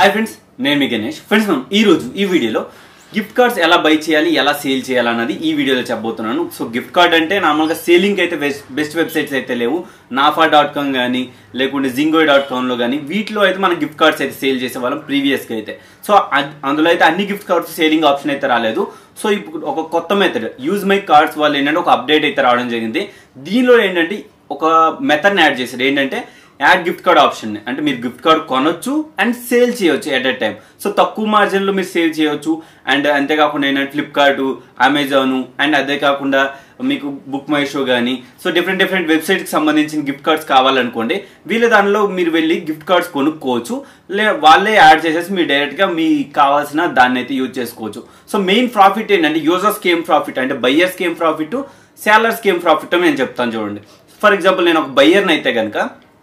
hi friends నేను మీ Ganesh friends మనం ఈ రోజు ఈ వీడియోలో గిఫ్ట్ కార్డ్స్ ఎలా బై చేయాలి ఎలా సేల్ చేయాలి అన్నది ఈ వీడియోలో చెప్పబోతున్నాను సో గిఫ్ట్ కార్డ్ అంటే నార్మల్గా సేలింగ్ అయితే బెస్ట్ బెస్ట్ వెబ్సైట్స్ అయితే లేవు నాఫా డాట్ కామ్ కానీ లేకుంటే జింగో డాట్ కామ్లో కానీ వీటిలో అయితే మనం గిఫ్ట్ కార్డ్స్ అయితే సేల్ చేసే వాళ్ళం ప్రీవియస్గా అయితే సో అద్- అందులో అయితే అన్ని గిఫ్ట్ కార్డ్స్ సేలింగ్ ఆప్షన్ అయితే రాలేదు సో ఇప్పుడు ఒక కొత్త మెథడ్ యూజ్ మై కార్డ్స్ వాళ్ళు ఏంటంటే ఒక అప్డేట్ అయితే రావడం జరిగింది దీనిలో ఏంటంటే ఒక మెథడ్ని యాడ్ చేశారు ఏంటంటే యాడ్ గిఫ్ట్ కార్డ్ ఆప్షన్ అంటే మీరు గిఫ్ట్ కార్డ్ కొనొచ్చు అండ్ సేల్ చేయొచ్చు ఎట్ ఎ టైం సో తక్కువ మార్జిన్ లో మీరు సేల్ చేయొచ్చు అండ్ అంతేకాకుండా ఏంటంటే ఫ్లిప్కార్ట్ అమెజాన్ అండ్ అదే కాకుండా మీకు బుక్ మై షో కానీ సో డిఫరెంట్ డిఫరెంట్ వెబ్సైట్ కి సంబంధించిన గిఫ్ట్ కార్డ్స్ కావాలనుకోండి వీళ్ళ దానిలో మీరు వెళ్ళి గిఫ్ట్ కార్డ్స్ కొనుక్కోవచ్చు లే వాళ్ళే యాడ్ చేసేసి మీరు డైరెక్ట్ గా మీ కావాల్సిన దాన్ని అయితే యూజ్ చేసుకోవచ్చు సో మెయిన్ ప్రాఫిట్ ఏంటంటే యూజర్స్ కేమ్ ప్రాఫిట్ అంటే బయ్యర్స్ కేమ్ ప్రాఫిట్ సేలర్స్ కేమ్ ప్రాఫిట్ అని నేను చెప్తాను చూడండి ఫర్ ఎగ్జాంపుల్ నేను ఒక బయ్యర్ని అయితే కనుక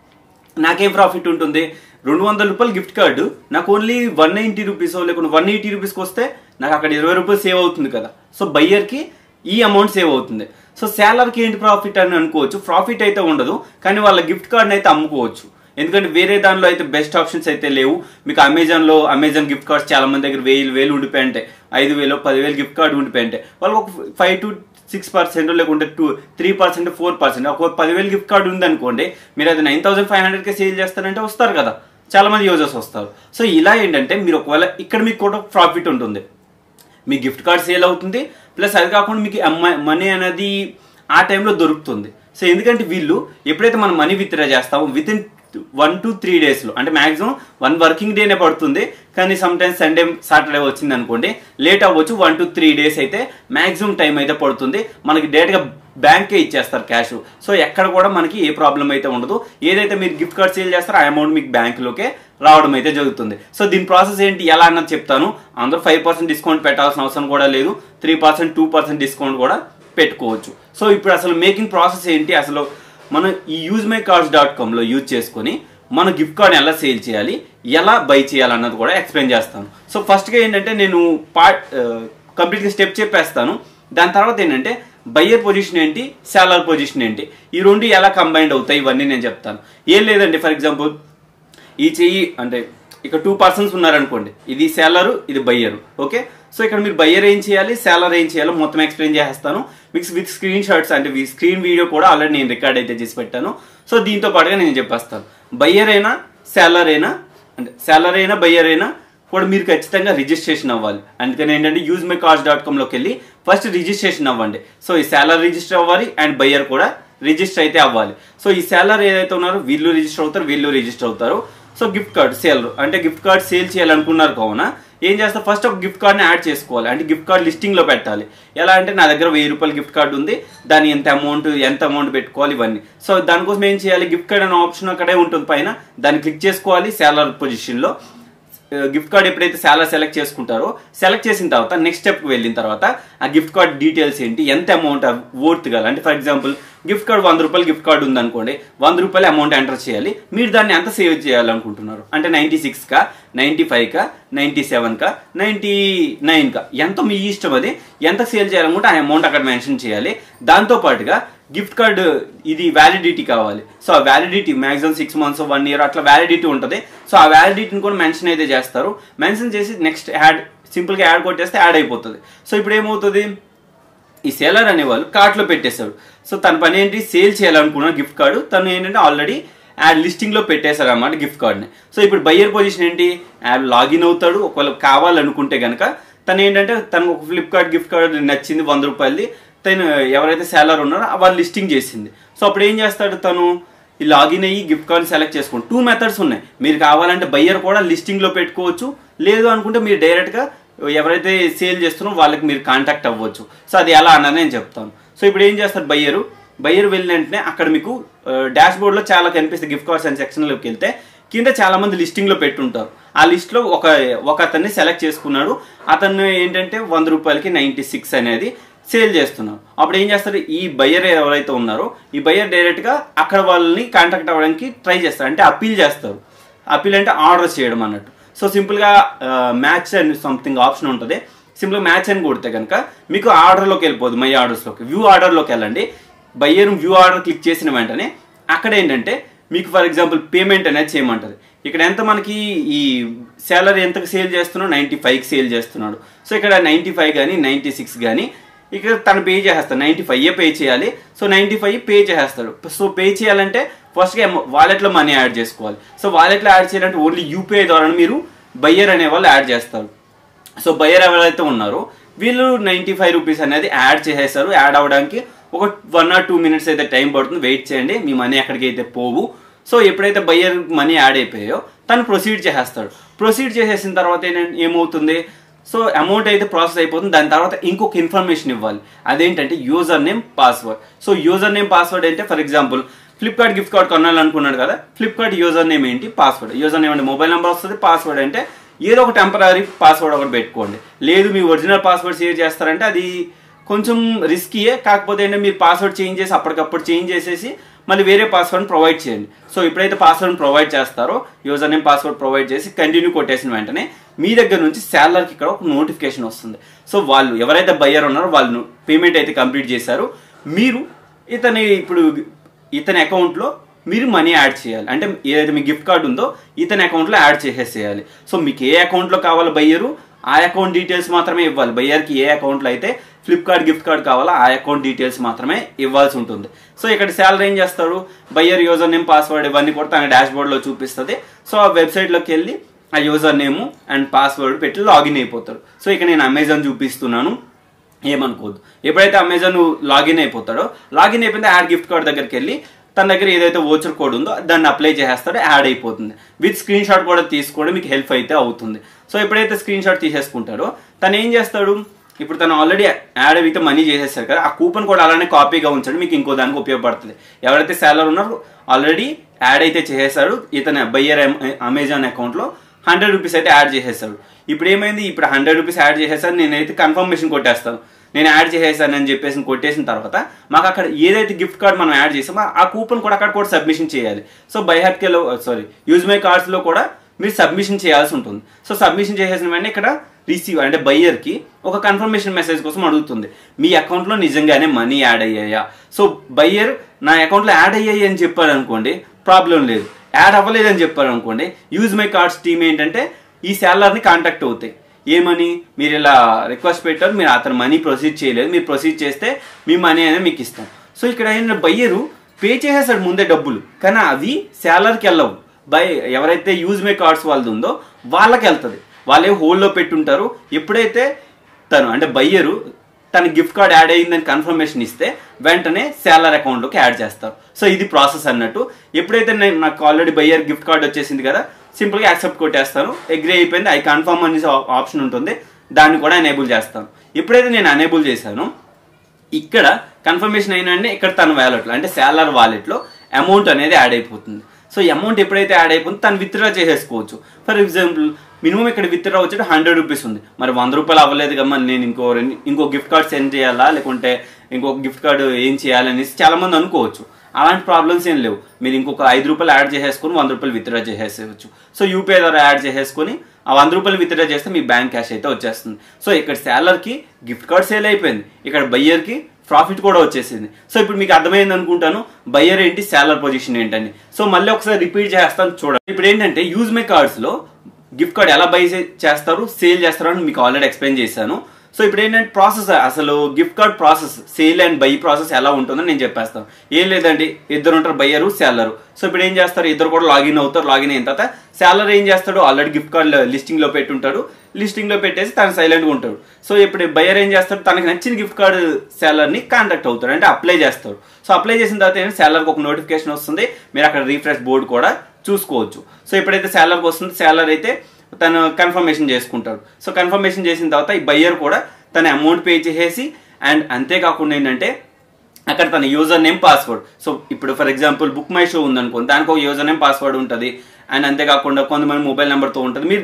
నాకేం ప్రాఫిట్ ఉంటుంది రెండు వందల రూపాయలు గిఫ్ట్ కార్డు నాకు ఓన్లీ వన్ నైంటీ రూపీస్ లేకుండా వన్ ఎయిటీ రూపీస్కి వస్తే నాకు అక్కడ ఇరవై రూపాయలు సేవ్ అవుతుంది కదా సో బయ్యర్కి ఈ అమౌంట్ సేవ్ అవుతుంది సో సేలర్కి ఏంటి ప్రాఫిట్ అని అనుకోవచ్చు ప్రాఫిట్ అయితే ఉండదు కానీ వాళ్ళ గిఫ్ట్ కార్డ్ని అయితే అమ్ముకోవచ్చు ఎందుకంటే వేరే దానిలో అయితే బెస్ట్ ఆప్షన్స్ అయితే లేవు మీకు అమెజాన్లో అమెజాన్ గిఫ్ట్ కార్డ్స్ చాలా మంది దగ్గర వేలు వేలు ఉండిపోయి ఉంటాయి ఐదు వేలు పదివేలు గిఫ్ట్ కార్డు ఉండిపోయి ఉంటాయి వాళ్ళకి ఒక ఫైవ్ టు సిక్స్ పర్సెంట్ లేకుంటే two three percent four percent ఒక పదివేలు గిఫ్ట్ కార్డు ఉందనుకోండి మీరు అది నైన్ థౌసండ్ ఫైవ్ హండ్రెడ్కి సేల్ చేస్తారంటే వస్తారు కదా చాలా మంది యూజర్స్ వస్తారు సో ఇలా ఏంటంటే మీరు ఒకవేళ ఇక్కడ మీకు కూడా ప్రాఫిట్ ఉంటుంది మీ గిఫ్ట్ కార్డ్ సేల్ అవుతుంది ప్లస్ అది కాకుండా మీకు మనీ అనేది ఆ టైంలో దొరుకుతుంది సో ఎందుకంటే వీళ్ళు ఎప్పుడైతే మనం మనీ విత్డ్రా చేస్తామో with in one two three డేస్లో అంటే మాక్సిమం వన్ వర్కింగ్ డేనే పడుతుంది కానీ సమ్ టైమ్స్ సండే సాటర్డే వచ్చింది అనుకోండి లేట్ అవ్వచ్చు వన్ టు త్రీ డేస్ అయితే మాక్సిమం టైం అయితే పడుతుంది మనకి డైరెక్ట్గా బ్యాంకే ఇచ్చేస్తారు క్యాష్ సో ఎక్కడ కూడా మనకి ఏ ప్రాబ్లం అయితే ఉండదు ఏదైతే మీరు గిఫ్ట్ కార్డ్ సేల్ చేస్తారో ఆ అమౌంట్ మీకు బ్యాంకులోకే రావడం అయితే జరుగుతుంది సో దీని ప్రాసెస్ ఏంటి ఎలా అన్నది చెప్తాను అందరూ ఫైవ్ పర్సెంట్ డిస్కౌంట్ పెట్టాల్సిన అవసరం కూడా లేదు three percent two percent discount కూడా పెట్టుకోవచ్చు సో ఇప్పుడు అసలు మేకింగ్ ప్రాసెస్ ఏంటి అసలు మనం ఈ యూజ్ మై కార్డ్స్ డాట్ కామ్లో యూజ్ చేసుకొని మన గిఫ్ట్ కార్డ్ ఎలా సేల్ చేయాలి ఎలా బై చేయాలి అన్నది కూడా ఎక్స్ప్లెయిన్ చేస్తాను సో ఫస్ట్గా ఏంటంటే నేను పార్ట్ కంప్లీట్గా స్టెప్ చెప్పేస్తాను దాని తర్వాత ఏంటంటే బయ్యర్ పొజిషన్ ఏంటి సెల్లర్ పొజిషన్ ఏంటి ఈ రెండు ఎలా కంబైండ్ అవుతాయి ఇవన్నీ నేను చెప్తాను ఏం లేదండి ఫర్ ఎగ్జాంపుల్ ఈ చెయ్యి అంటే ఇక్కడ టూ పర్సన్స్ ఉన్నారనుకోండి ఇది సెల్లరు ఇది బయ్యరు ఓకే సో ఇక్కడ మీరు బయ్యర్ ఏం చేయాలి సెల్లర్ ఏం చేయాలో మొత్తం ఎక్స్ప్లెయిన్ చేస్తాను మీకు విత్ స్క్రీన్ షాట్స్ అంటే స్క్రీన్ వీడియో కూడా ఆల్రెడీ నేను రికార్డ్ అయితే చేసి పెట్టాను సో దీంతో పాటుగా నేను చెప్పేస్తాను బయ్యర్ అయినా సెల్లర్ అయినా అంటే సెల్లర్ అయినా బయ్యర్ అయినా కూడా మీరు ఖచ్చితంగా రిజిస్ట్రేషన్ అవ్వాలి అందుకని ఏంటంటే యూజ్ మై కార్డ్స్ డాట్ కామ్లోకి వెళ్ళి ఫస్ట్ రిజిస్ట్రేషన్ అవ్వండి సో ఈ సెల్లర్ రిజిస్టర్ అవ్వాలి అండ్ బయ్యర్ కూడా రిజిస్టర్ అయితే అవ్వాలి సో ఈ సెల్లర్ ఏదైతే ఉన్నారో వీళ్ళు రిజిస్టర్ అవుతారు వీళ్ళు రిజిస్టర్ అవుతారు సో గిఫ్ట్ కార్డ్ సేల్ అంటే గిఫ్ట్ కార్డ్ సేల్ చేయాలనుకున్నారు కావున ఏం చేస్తారు ఫస్ట్ ఒక గిఫ్ట్ కార్డ్ని యాడ్ చేసుకోవాలి అంటే గిఫ్ట్ కార్డ్ లిస్టింగ్లో పెట్టాలి ఎలా అంటే నా దగ్గర వెయ్యి రూపాయల గిఫ్ట్ కార్డు ఉంది దాని ఎంత అమౌంట్ ఎంత అమౌంట్ పెట్టుకోవాలి ఇవన్నీ సో దానికోసం ఏం చేయాలి గిఫ్ట్ కార్డ్ అనే ఆప్షన్ అక్కడే ఉంటుంది పైన దాన్ని క్లిక్ చేసుకోవాలి సేలర్ పొజిషన్లో గిఫ్ట్ కార్డ్ ఎప్పుడైతే చాలా సెలెక్ట్ చేసుకుంటారో సెలెక్ట్ చేసిన తర్వాత నెక్స్ట్ స్టెప్కి వెళ్ళిన తర్వాత ఆ గిఫ్ట్ కార్డ్ డీటెయిల్స్ ఏంటి ఎంత అమౌంట్ వర్త్ గల అంటే ఫర్ ఎగ్జాంపుల్ గిఫ్ట్ కార్డ్ వంద రూపాయలు గిఫ్ట్ కార్డ్ ఉందనుకోండి వంద రూపాయలు అమౌంట్ ఎంటర్ చేయాలి మీరు దాన్ని ఎంత సేవ్ చేయాలనుకుంటున్నారు అంటే నైంటీ సిక్స్ కా నైంటీ ఫైవ్ కా నైంటీ సెవెన్ కా నైంటీ నైన్ కా ఎంత మీ ఇష్టం అది ఎంత సేల్ చేయాలనుకుంటే ఆ అమౌంట్ అక్కడ మెన్షన్ చేయాలి దాంతో పాటుగా గిఫ్ట్ కార్డ్ ఇది వ్యాలిడిటీ కావాలి సో ఆ validity maximum six months one year అట్లా వ్యాలిడిటీ ఉంటుంది సో ఆ వ్యాలిడిటీని కూడా మెన్షన్ అయితే చేస్తారు మెన్షన్ చేసి నెక్స్ట్ యాడ్ సింపుల్గా యాడ్ కొట్టేస్తే యాడ్ అయిపోతుంది సో ఇప్పుడు ఏమవుతుంది ఈ సేలర్ అనేవాళ్ళు కార్ట్లో పెట్టేశాడు సో తన పని ఏంటి సేల్ చేయాలనుకున్న గిఫ్ట్ కార్డు తను ఏంటంటే ఆల్రెడీ యాడ్ లిస్టింగ్లో పెట్టేశారు అనమాట గిఫ్ట్ కార్డ్ని సో ఇప్పుడు బయ్యర్ పొజిషన్ ఏంటి యాడ్ లాగిన్ అవుతాడు ఒకవేళ కావాలనుకుంటే కనుక తను ఏంటంటే తనకు ఒక ఫ్లిప్కార్ట్ గిఫ్ట్ కార్డ్ నచ్చింది వంద రూపాయలది తను ఎవరైతే సేలర్ ఉన్నారో వాళ్ళు లిస్టింగ్ చేసింది సో అప్పుడు ఏం చేస్తాడు తను ఈ లాగిన్ అయ్యి గిఫ్ట్ కార్డ్ సెలెక్ట్ చేసుకోండి టూ మెథడ్స్ ఉన్నాయి మీరు కావాలంటే బయ్యర్ కూడా లిస్టింగ్లో పెట్టుకోవచ్చు లేదు అనుకుంటే మీరు డైరెక్ట్గా ఎవరైతే సేల్ చేస్తున్నారో వాళ్ళకి మీరు కాంటాక్ట్ అవ్వచ్చు సో అది ఎలా అన్నది నేను చెప్తాను సో ఇప్పుడు ఏం చేస్తారు బయ్యరు బయ్యర్ వెళ్ళిన వెంటనే అక్కడ మీకు డాష్ బోర్డ్లో చాలా కనిపిస్తుంది గిఫ్ట్ కార్డ్స్ అండ్ సెక్షన్లోకి వెళ్తే కింద చాలా మంది లిస్టింగ్లో పెట్టుంటారు ఆ లిస్ట్లో ఒక ఒక అతన్ని సెలెక్ట్ చేసుకున్నాడు అతను ఏంటంటే వంద రూపాయలకి నైంటీ సిక్స్ అనేది సేల్ చేస్తున్నారు అప్పుడు ఏం చేస్తారు ఈ బయ్యర్ ఎవరైతే ఉన్నారో ఈ బయ్యర్ డైరెక్ట్గా అక్కడ వాళ్ళని కాంటాక్ట్ అవ్వడానికి ట్రై చేస్తారు అంటే అప్పీల్ చేస్తారు అప్పీల్ అంటే ఆర్డర్ చేయడం అన్నట్టు సో సింపుల్గా మ్యాచ్ అండ్ సంథింగ్ ఆప్షన్ ఉంటుంది సింపుల్గా మ్యాచ్ అని కొడితే కనుక మీకు ఆర్డర్లోకి వెళ్ళిపోదు మై ఆర్డర్స్లోకి వ్యూ ఆర్డర్లోకి వెళ్ళండి బయ్యర్ వ్యూ ఆర్డర్ క్లిక్ చేసిన వెంటనే అక్కడ ఏంటంటే మీకు ఫర్ ఎగ్జాంపుల్ పేమెంట్ అనేది చేయమంటది ఇక్కడ ఎంత మనకి ఈ శాలరీ ఎంతకు సేల్ చేస్తున్నాడు నైంటీ ఫైవ్కి సేల్ చేస్తున్నాడు సో ఇక్కడ నైంటీ ఫైవ్ కానీ నైంటీ సిక్స్ కానీ ఇక్కడ తను పే చేస్తాడు నైంటీ ఫైవ్ పే చేయాలి సో నైంటీ ఫైవ్ పే చేస్తాడు సో పే చేయాలంటే ఫస్ట్గా వాలెట్లో మనీ యాడ్ చేసుకోవాలి సో వాలెట్లో యాడ్ చేయాలంటే ఓన్లీ యూపీఐ ద్వారా మీరు బయ్యర్ అనే వాళ్ళు యాడ్ చేస్తారు సో బయ్యర్ ఎవరైతే ఉన్నారో వీళ్ళు నైంటీ ఫైవ్ రూపీస్ అనేది యాడ్ చేసేస్తారు యాడ్ అవ్వడానికి ఒక వన్ ఆర్ టూ మినిట్స్ అయితే టైం పడుతుంది వెయిట్ చేయండి మీ మనీ ఎక్కడికి అయితే పోవు సో ఎప్పుడైతే బయ్యర్ మనీ యాడ్ అయిపోయాయో తను ప్రొసీడ్ చేసేస్తాడు ప్రొసీడ్ చేసేసిన తర్వాత ఏంటంటే ఏమవుతుంది సో అమౌంట్ అయితే ప్రాసెస్ అయిపోతుంది దాని తర్వాత ఇంకొక ఇన్ఫర్మేషన్ ఇవ్వాలి అదేంటంటే user name password so user name password అంటే for example Flipkart gift card కొనాలనుకున్నాడు కదా ఫ్లిప్కార్ట్ యూజర్ నేమ్ ఏంటి పాస్వర్డ్ యూజర్ నేమ్ అంటే మొబైల్ నెంబర్ వస్తుంది పాస్వర్డ్ అంటే ఏదో ఒక టెంపరీ పాస్వర్డ్ ఒకటి పెట్టుకోండి లేదు మీ ఒరిజినల్ పాస్వర్డ్ షేర్ చేస్తారంటే అది కొంచెం రిస్కీయే కాకపోతే ఏంటంటే మీరు పాస్వర్డ్ చేంజ్ చేసి అప్పటికప్పుడు చేంజ్ చేసేసి మళ్ళీ వేరే పాస్వర్డ్ ప్రొవైడ్ చేయండి సో ఎప్పుడైతే పాస్వర్డ్ ప్రొవైడ్ చేస్తారో యూజర్ నేమ్ పాస్వర్డ్ ప్రొవైడ్ చేసి కంటిన్యూ కొట్టేసిన వెంటనే మీ దగ్గర నుంచి శాలర్కి ఇక్కడ ఒక నోటిఫికేషన్ వస్తుంది సో వాళ్ళు ఎవరైతే బయ్యర్ ఉన్నారో వాళ్ళు పేమెంట్ అయితే కంప్లీట్ చేశారు మీరు ఇతని ఇప్పుడు ఇతని అకౌంట్లో మీరు మనీ యాడ్ చేయాలి అంటే ఏదైతే మీ గిఫ్ట్ కార్డు ఉందో ఇతని అకౌంట్లో యాడ్ చేసేసేయాలి సో మీకు ఏ అకౌంట్లో కావాలో బయ్యరు ఆ అకౌంట్ డీటెయిల్స్ మాత్రమే ఇవ్వాలి బయ్యర్కి ఏ అకౌంట్లో అయితే ఫ్లిప్కార్ట్ గిఫ్ట్ కార్డ్ కావాలో ఆ అకౌంట్ డీటెయిల్స్ మాత్రమే ఇవ్వాల్సి ఉంటుంది సో ఇక్కడ శాలరీ ఏం చేస్తాడు బయ్యర్ యూజర్ నేమ్ పాస్వర్డ్ ఇవన్నీ కూడా తన డాష్ బోర్డ్లో చూపిస్తుంది సో ఆ వెబ్సైట్లోకి వెళ్ళి ఆ యూజర్ నేమ్ అండ్ పాస్వర్డ్ పెట్టి లాగిన్ అయిపోతాడు సో ఇక్కడ నేను అమెజాన్ చూపిస్తున్నాను ఏమనుకోవద్దు ఎప్పుడైతే అమెజాన్ లాగిన్ అయిపోతాడో లాగిన్ అయిపోయింది యాడ్ గిఫ్ట్ కార్డ్ దగ్గరికి వెళ్ళి తన దగ్గర ఏదైతే ఓచర్ కోడ్ ఉందో దాన్ని అప్లై చేసేస్తాడో యాడ్ అయిపోతుంది విత్ స్క్రీన్ షాట్ కూడా తీసుకోవడం మీకు హెల్ప్ అయితే అవుతుంది సో ఎప్పుడైతే స్క్రీన్ షాట్ తీసేసుకుంటాడో తను ఏం చేస్తాడు ఇప్పుడు తను ఆల్రెడీ యాడ్ అయితే మనీ చేసేస్తారు కదా ఆ కూపన్ కూడా అలానే కాపీగా ఉంచాడు మీకు ఇంకో దానికి ఉపయోగపడుతుంది ఎవరైతే శాలరీ ఉన్నారో ఆల్రెడీ యాడ్ అయితే చేసేసాడు ఇతను బయ్యర్ అమెజాన్ అకౌంట్లో హండ్రెడ్ రూపీస్ అయితే యాడ్ చేసేస్తాడు ఇప్పుడు ఏమైంది ఇప్పుడు హండ్రెడ్ రూపీస్ యాడ్ చేసేసాను నేనైతే కన్ఫర్మేషన్ కొట్టేస్తాను నేను యాడ్ చేసేసాను అని చెప్పేసి కొట్టేసిన తర్వాత మాకు అక్కడ ఏదైతే గిఫ్ట్ కార్డ్ మనం యాడ్ చేసామో ఆ కూపన్ కూడా అక్కడ కూడా సబ్మిషన్ చేయాలి సో బైహార్కేలో సారీ యూజ్ మై కార్డ్స్లో కూడా మీరు సబ్మిషన్ చేయాల్సి ఉంటుంది సో సబ్మిషన్ చేసేసిన వెంటనే ఇక్కడ రిసీవ్ అంటే బయ్యర్కి ఒక కన్ఫర్మేషన్ మెసేజ్ కోసం అడుగుతుంది మీ అకౌంట్లో నిజంగానే మనీ యాడ్ అయ్యాయా సో బయ్యర్ నా అకౌంట్లో యాడ్ అయ్యాయి అని చెప్పారు అనుకోండి ప్రాబ్లం లేదు యాడ్ అవ్వలేదని చెప్పారు అనుకోండి యూజ్ మై కార్డ్స్ టీమ్ ఏంటంటే ఈ శాలర్ని కాంటాక్ట్ అవుతాయి ఏమని మీరు ఇలా రిక్వెస్ట్ పెట్టారు మీరు అతను మనీ ప్రొసీడ్ చేయలేదు మీరు ప్రొసీడ్ చేస్తే మీ మనీ అనేది మీకు ఇస్తాం సో ఇక్కడ అయిన బయ్యరు పే చేసేసాడు ముందే డబ్బులు కానీ అవి శాలర్కి వెళ్ళవు బై ఎవరైతే యూజ్ మై కార్డ్స్ వాళ్ళది ఉందో వాళ్ళకి వెళ్తుంది వాళ్ళే హోల్డ్లో పెట్టుంటారు ఎప్పుడైతే తను అంటే బయ్యరు తన గిఫ్ట్ కార్డ్ యాడ్ అయ్యిందని కన్ఫర్మేషన్ ఇస్తే వెంటనే శాలర్ అకౌంట్లోకి యాడ్ చేస్తారు సో ఇది ప్రాసెస్ అన్నట్టు ఎప్పుడైతే నేను నాకు ఆల్రెడీ బయ్యర్ గిఫ్ట్ కార్డ్ వచ్చేసింది కదా సింపుల్గా యాక్సెప్ట్ కొట్టేస్తాను అగ్రీ అయిపోయింది ఐ కన్ఫర్మ్ అనేసి ఆప్షన్ ఉంటుంది దాన్ని కూడా ఎనేబుల్ చేస్తాను ఎప్పుడైతే నేను ఎనేబుల్ చేశానో ఇక్కడ కన్ఫర్మేషన్ అయినండి ఇక్కడ తన వ్యాలెట్లో అంటే శాలర్ వాలెట్లో అమౌంట్ అనేది యాడ్ అయిపోతుంది సో అమౌంట్ ఎప్పుడైతే యాడ్ అయిపోతుందో తను విత్డ్రా చేసేసుకోవచ్చు ఫర్ ఎగ్జాంపుల్ మినిమం ఇక్కడ విత్డ్రా వచ్చేది హండ్రెడ్ రూపీస్ ఉంది మరి వంద రూపాయలు అవ్వలేదు కదా మరి నేను ఇంకో రెండు ఇంకో గిఫ్ట్ కార్డ్ సెండ్ చేయాలా లేకుంటే ఇంకో గిఫ్ట్ కార్డు ఏం చేయాలనేసి చాలా మంది అనుకోవచ్చు అలాంటి ప్రాబ్లమ్స్ ఏం లేవు మీరు ఇంకొక ఐదు రూపాయలు యాడ్ చేసేసుకొని వంద రూపాయలు విత్డ్రా చేసేసుకోవచ్చు సో యూపీఐ ద్వారా యాడ్ చేసేసుకొని ఆ వంద రూపాయలు విత్డ్రా చేస్తే మీ బ్యాంక్ క్యాష్ అయితే వచ్చేస్తుంది సో ఇక్కడ శాలర్కి గిఫ్ట్ కార్డ్ సేల్ అయిపోయింది ఇక్కడ బయ్యర్కి ప్రాఫిట్ కూడా వచ్చేసింది సో ఇప్పుడు మీకు అర్థమైంది అనుకుంటాను బయ్యర్ ఏంటి శాలర్ పొజిషన్ ఏంటని సో మళ్ళీ ఒకసారి రిపీట్ చేస్తాను చూడండి ఇప్పుడు ఏంటంటే యూజ్ మై కార్డ్స్లో గిఫ్ట్ కార్డ్ ఎలా బై చేస్తారు సేల్ చేస్తారు అని మీకు ఆల్రెడీ ఎక్స్ప్లెయిన్ చేశాను సో ఇప్పుడు ఏంటంటే ప్రాసెస్ అసలు gift card process sale and buy process ఎలా ఉంటుందో నేను చెప్పేస్తాను ఏం లేదండి ఇద్దరు ఉంటారు బయ్యరు సెల్లరు సో ఇప్పుడు ఏం చేస్తారు ఇద్దరు కూడా లాగిన్ అవుతారు లాగిన్ అయిన తర్వాత సెల్లర్ ఏం చేస్తాడు ఆల్రెడీ గిఫ్ట్ కార్డ్ లిస్టింగ్ లో పెట్టుంటాడు లిస్టింగ్ లో పెట్టేసి తను సైలెంట్ గా ఉంటాడు సో ఇప్పుడు బయ్యర్ ఏం చేస్తాడు తనకి నచ్చిన గిఫ్ట్ కార్డ్ సెల్లర్ ని కాంటాక్ట్ అవుతాడు అంటే అప్లై చేస్తాడు సో అప్లై చేసిన తర్వాత ఏంటంటే సెల్లర్కి ఒక నోటిఫికేషన్ వస్తుంది మీరు అక్కడ రీఫ్రెష్ బోర్డు కూడా చూసుకోవచ్చు సో ఎప్పుడైతే శాలర్కి వస్తుందో శాలర్ అయితే తను కన్ఫర్మేషన్ చేసుకుంటాడు సో కన్ఫర్మేషన్ చేసిన తర్వాత ఈ బయ్యర్ కూడా తన అమౌంట్ పే చేసేసి అండ్ అంతేకాకుండా ఏంటంటే అక్కడ తన యూజర్ నేమ్ పాస్వర్డ్ సో ఇప్పుడు for example Book My Show ఉందనుకోండి దానికి ఒక యూజర్ నేమ్ పాస్వర్డ్ ఉంటుంది అండ్ అంతేకాకుండా కొంతమంది మొబైల్ నెంబర్తో ఉంటుంది మీరు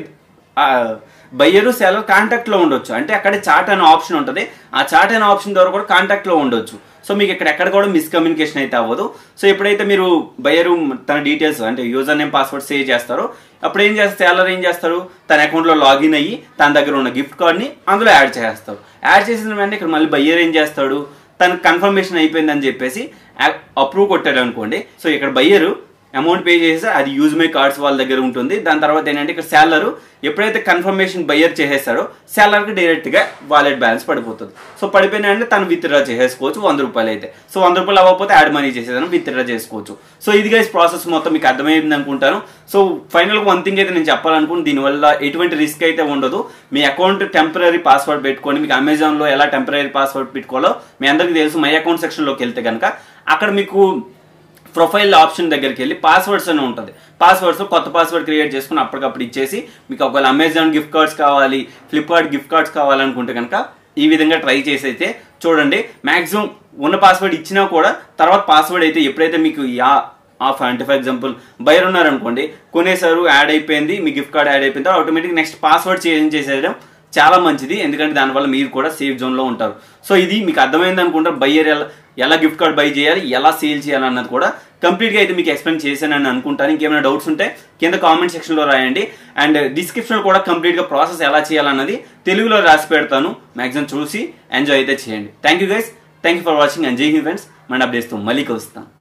బయ్యరు సెలర్ కాంటాక్ట్లో ఉండొచ్చు అంటే అక్కడ చాట్ అనే ఆప్షన్ ఉంటుంది ఆ చాట్ అనే ఆప్షన్ ద్వారా కూడా కాంటాక్ట్లో ఉండొచ్చు సో మీకు ఇక్కడ ఎక్కడ కూడా మిస్కమ్యూనికేషన్ అయితే అవ్వదు సో ఎప్పుడైతే మీరు బయ్యరు తన డీటెయిల్స్ అంటే యూజర్ నేమ్ పాస్వర్డ్ సేవ్ చేస్తారో అప్పుడు ఏం చేస్తారు సెలర్ ఏం చేస్తారు తన అకౌంట్లో లాగిన్ అయ్యి తన దగ్గర ఉన్న గిఫ్ట్ కార్డ్ని అందులో యాడ్ చేస్తారు యాడ్ చేసిన వెంటనే ఇక్కడ మళ్ళీ బయ్యర్ ఏం చేస్తాడు తనకు కన్ఫర్మేషన్ అయిపోయిందని చెప్పేసి అప్రూవ్ కొట్టాడు అనుకోండి సో ఇక్కడ బయ్యరు అమౌంట్ పే చేస్తే అది యూజ్ మై కార్డ్స్ వాళ్ళ దగ్గర ఉంటుంది దాని తర్వాత ఏంటంటే ఇక్కడ సెల్లర్ ఎప్పుడైతే కన్ఫర్మేషన్ బయ్యర్ చేసేస్తాడో సెల్లర్కి డైరెక్ట్గా వాలెట్ బ్యాలెన్స్ పడిపోతుంది సో పడిపోయినా తను విత్డ్రా చేసేసుకోవచ్చు వంద రూపాయలు అయితే సో వంద రూపాయలు అవ్వకపోతే యాడ్ మనీ చేసేదాన్ని విత్డ్రా చేసుకోవచ్చు సో ఇది గైస్ ప్రాసెస్ మొత్తం మీకు అర్థమైంది అనుకుంటాను సో ఫైనల్గా వన్ థింగ్ అయితే నేను చెప్పాలనుకుని దీనివల్ల ఎటువంటి రిస్క్ అయితే ఉండదు మీ అకౌంట్ టెంపరీ పాస్వర్డ్ పెట్టుకోండి మీకు అమెజాన్లో ఎలా టెంపరీ పాస్వర్డ్ పెట్టుకోవాలో మీ అందరికీ తెలుసు మై అకౌంట్ సెక్షన్లోకి వెళ్తే కనుక అక్కడ మీకు ప్రొఫైల్ ఆప్షన్ దగ్గరికి వెళ్ళి పాస్వర్డ్స్ అని ఉంటుంది పాస్వర్డ్స్ కొత్త పాస్వర్డ్ క్రియేట్ చేసుకుని అప్పటికప్పుడు ఇచ్చేసి మీకు ఒకవేళ అమెజాన్ గిఫ్ట్ కార్డ్స్ కావాలి ఫ్లిప్కార్ట్ గిఫ్ట్ కార్డ్స్ కావాలనుకుంటే కనుక ఈ విధంగా ట్రై చేసి అయితే చూడండి మాక్సిమం ఉన్న పాస్వర్డ్ ఇచ్చినా కూడా తర్వాత పాస్వర్డ్ అయితే ఎప్పుడైతే మీకు యా ఆఫ్ అంటే ఫర్ ఎగ్జాంపుల్ బయర్ ఉన్నారనుకోండి కొనేసారు యాడ్ అయిపోయింది మీ గిఫ్ట్ కార్డ్ యాడ్ అయిపోయింది ఆటోమేటిక్ నెక్స్ట్ పాస్వర్డ్ చేంజ్ చేసేయడం చాలా మంచిది ఎందుకంటే దానివల్ల మీరు కూడా సేఫ్ జోన్లో ఉంటారు సో ఇది మీకు అర్థమైంది అనుకుంటారు బయ్యర్ ఎలా ఎలా గిఫ్ట్ కార్డ్ బై చేయాలి ఎలా సేల్ చేయాలి అన్నది కూడా కంప్లీట్గా అయితే మీకు ఎక్స్ప్లెయిన్ చేశానని అనుకుంటాను ఇంకేమైనా డౌట్స్ ఉంటే కింద కామెంట్ సెక్షన్లో రాయండి అండ్ డిస్క్రిప్షన్లో కూడా కంప్లీట్గా ప్రాసెస్ ఎలా చేయాలన్నది తెలుగులో రాసి పెడతాను మ్యాక్సిమం చూసి ఎంజాయ్ అయితే చేయండి thank you guys thank you for watching and Jai Hind friends మన అప్డేట్స్తో మళ్ళీ కలుస్తాను